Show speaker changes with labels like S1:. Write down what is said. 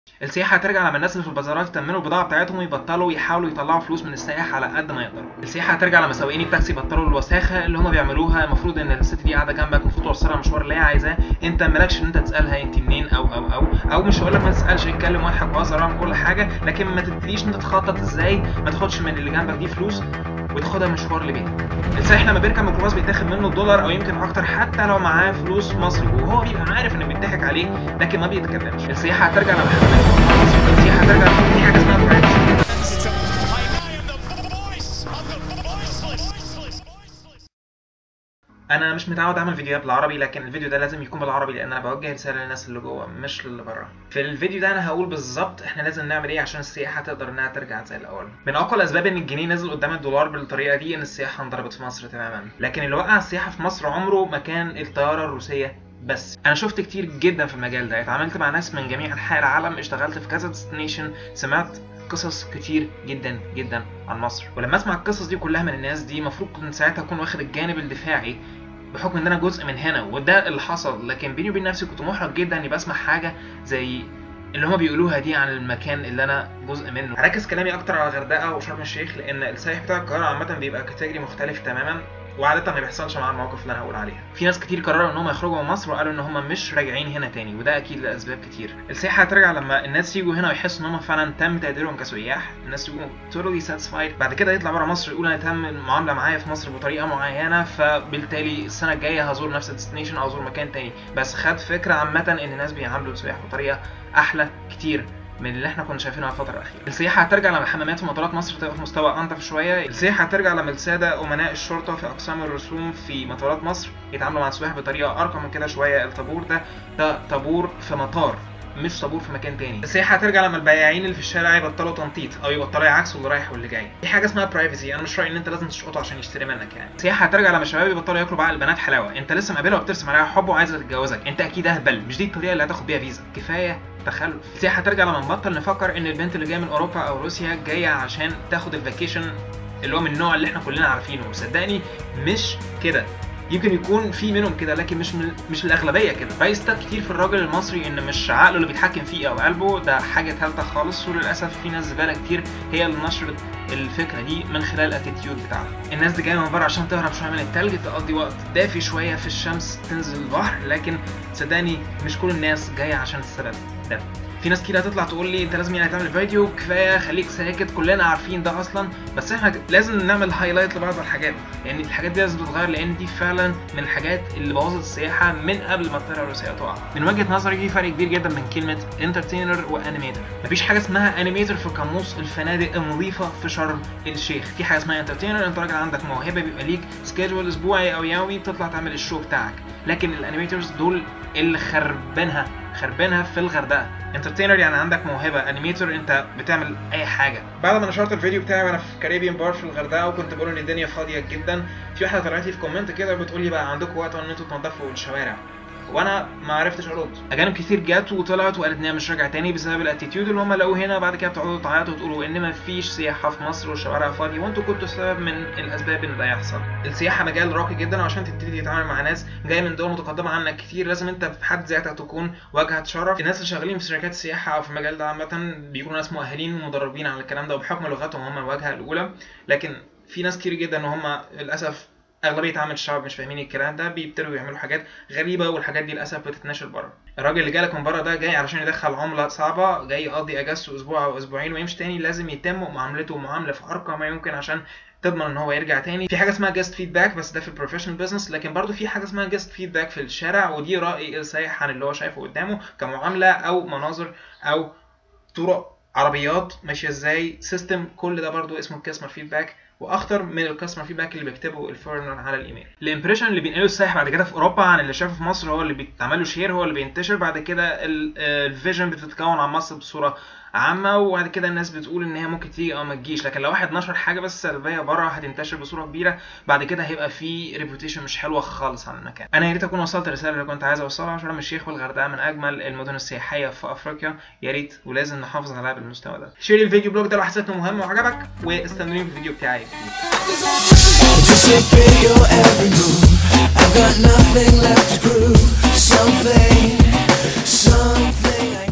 S1: السياحة هترجع لما الناس اللي في البازارات يتمنوا البضاعة بتاعتهم ويبطلوا يحاولوا يطلعوا فلوس من السائح على قد ما يقدروا. السياحة هترجع لما سواقين التاكسي يبطلوا الوساخة اللي هما بيعملوها المفروض ان الست دي قاعدة جنبك المفروض توصلها المشوار اللي هي عايزاه انت مالكش ان انت تسألها انت منين او او او او مش هقول لك ما تسألش اتكلم واضحك وهزر واعمل كل حاجة لكن ما تبتديش انت تخطط ازاي ما تاخدش من اللي جنبك دي فلوس وتاخدها مشوار لبيتك. السائح لما بيركب ميكروباص بيتاخد منه دولار او يمكن اكتر حتى لو معاه فلوس مصري وهو بيبقى عارف ان بيضحك عليه لكن ما بيتكلمش. السياحة هترجع لما الحكومات السياحة هترجع لما في حاجة اسمها برايفسي.
S2: I am the voice of the voiceless. voiceless. voiceless.
S1: انا مش متعود اعمل فيديوهات بالعربي لكن الفيديو ده لازم يكون بالعربي لان انا بوجه رساله للناس اللي جوه مش للي بره في الفيديو ده انا هقول بالظبط احنا لازم نعمل ايه عشان السياحه تقدر انها ترجع زي الاول من اقوى الاسباب ان الجنيه نزل قدام الدولار بالطريقه دي ان السياحه انضربت في مصر تماما لكن اللي وقع السياحه في مصر عمره ما كان الطياره الروسيه بس انا شفت كتير جدا في المجال ده اتعاملت مع ناس من جميع انحاء العالم اشتغلت في كذا ديستنيشن سمعت قصص كتير جدا جدا عن مصر ولما اسمع القصص دي كلها من الناس دي المفروض كنت ساعتها اكون واخد الجانب الدفاعي بحكم ان انا جزء من هنا وده اللي حصل لكن بيني وبين نفسي كنت محرج جدا اني بسمع حاجه زي اللي هما بيقولوها دي عن المكان اللي انا جزء منه هركز كلامي اكتر على الغردقه وشرم الشيخ لان السايح بتاع القاهره عامه بيبقى كاتيجوري مختلف تماما وعادة ما بيحصلش مع المواقف اللي انا هقول عليها. في ناس كتير قرروا ان هم يخرجوا من مصر وقالوا ان هم مش راجعين هنا تاني وده اكيد لاسباب كتير. السياحة هترجع لما الناس يجوا هنا ويحسوا ان هم فعلا تم تقديرهم كسياح، الناس يبقوا totally satisfied، بعد كده يطلع بره مصر يقول انا تم المعاملة معايا في مصر بطريقة معينة فبالتالي السنة الجاية هزور نفس الديستنيشن او هزور مكان تاني، بس خد فكرة عامة ان الناس بيعاملوا السياح بطريقة احلى كتير من اللي احنا كنا شايفينه الفترة الأخيرة. السياحة هترجع لما الحمامات في مطارات مصر تبقى في مستوى أنظف شوية، السياحة هترجع لما السادة أمناء الشرطة في أقسام الرسوم في مطارات مصر يتعاملوا مع السياح بطريقة أرقى من كده شوية، الطابور ده ده طابور في مطار مش طابور في مكان تاني. السياحة هترجع لما البياعين اللي في الشارع يبطلوا تنطيط أو يبطلوا يعكسوا اللي رايح واللي جاي. دي حاجة اسمها برايفسي، أنا مش رأيي إن أنت لازم تشقطه عشان يشتري منك يعني. السياحة هترجع لما الشباب يبطلوا ياكلوا بعقل البنات حلاوة، أنت لسه مقابلها وبترسم عليها حب وعايزة تتجوزك، أنت أكيد أهبل، مش دي الطريقة اللي هتاخد بيها فيزا. كفاية تخلف السياحه ترجع لما نبطل نفكر ان البنت اللي جايه من اوروبا او روسيا جايه عشان تاخد الفاكيشن اللي هو من النوع اللي احنا كلنا عارفينه صدقني مش كده يمكن يكون في منهم كده لكن مش من مش الاغلبيه كده راي ستات كتير في الراجل المصري ان مش عقله اللي بيتحكم فيه او قلبه ده حاجه ثالثه خالص وللاسف في ناس زباله كتير هي اللي نشرت الفكره دي من خلال الاتيتيود بتاعها الناس دي جايه من بره عشان تهرب شويه من التلج تقضي وقت دافي شويه في الشمس تنزل البحر لكن صدقني مش كل الناس جايه عشان السبب ده في ناس كتير هتطلع تقول لي انت لازم يعني تعمل فيديو كفايه خليك ساكت كلنا عارفين ده اصلا بس احنا لازم نعمل هايلايت لبعض الحاجات يعني الحاجات دي لازم تتغير لان دي فعلا من الحاجات اللي بوظت السياحه من قبل ما الطياره الروسيه تقع من وجهه نظري في فرق كبير جدا بين كلمه انترتينر وانيميتر مفيش حاجه اسمها انيميتر في قاموس الفنادق النظيفه في شرم الشيخ في حاجه اسمها انترتينر انت راجل عندك موهبه بيبقى ليك سكيدول اسبوعي او يومي بتطلع تعمل الشو بتاعك لكن الانيميترز دول اللي خربانها خربانها في الغردقه انترتينر يعني عندك موهبه انيميتر انت بتعمل اي حاجه بعد ما نشرت الفيديو بتاعي وانا في كاريبيان بار في الغردقه وكنت بقول ان الدنيا فاضيه جدا في واحده طلعت لي في كومنت كده بتقول لي بقى عندكم وقت ان انتوا تنضفوا الشوارع وانا ما عرفتش ارد اجانب كتير جت وطلعت وقالت ان هي مش راجعه تاني بسبب الاتيتيود اللي هم لقوه هنا بعد كده بتقعدوا تعيطوا وتقولوا ان ما فيش سياحه في مصر والشوارع فاضيه وانتوا كنتوا سبب من الاسباب ان ده يحصل السياحه مجال راقي جدا وعشان تبتدي تتعامل مع ناس جايه من دول متقدمه عنك كتير لازم انت في حد ذاتك تكون واجهه شرف الناس اللي شغالين في شركات السياحه او في المجال ده عامه بيكونوا ناس مؤهلين ومدربين على الكلام ده وبحكم لغتهم هم الواجهه الاولى لكن في ناس كتير جدا ان هم للاسف اغلبيه عامه الشعب مش فاهمين الكلام ده بيبتدوا يعملوا حاجات غريبه والحاجات دي للاسف بتتنشر بره الراجل اللي جالك من بره ده جاي علشان يدخل عمله صعبه جاي يقضي اجازته اسبوع او اسبوعين ويمشي تاني لازم يتم معاملته معامله في ارقى ما يمكن عشان تضمن ان هو يرجع تاني في حاجه اسمها جيست فيدباك بس ده في البروفيشنال بزنس لكن برضو في حاجه اسمها جيست فيدباك في الشارع ودي راي السائح عن اللي هو شايفه قدامه كمعامله او مناظر او طرق عربيات ماشيه ازاي سيستم كل ده برضو اسمه كاستمر فيدباك واخطر من الكاستمر فيدباك اللي بيكتبه الفورنر على الايميل الامبريشن اللي بينقله السائح بعد كده في اوروبا عن اللي شافه في مصر هو اللي بيتعمل له شير هو اللي بينتشر بعد كده الفيجن بتتكون عن مصر بصوره عامه وبعد كده الناس بتقول ان هي ممكن تيجي او ما تجيش لكن لو واحد نشر حاجه بس سلبيه بره هتنتشر بصوره كبيره بعد كده هيبقى في ريبوتيشن مش حلوه خالص عن المكان انا يا ريت اكون وصلت الرساله اللي كنت عايز اوصلها شرم الشيخ والغردقه من اجمل المدن السياحيه في افريقيا يا ريت ولازم نحافظ عليها بالمستوى ده شير الفيديو بلوج ده لو حسيت انه مهم وعجبك واستنوني في الفيديو بتاعي
S3: Just repeat your every move. I've got nothing left to prove. Something, something I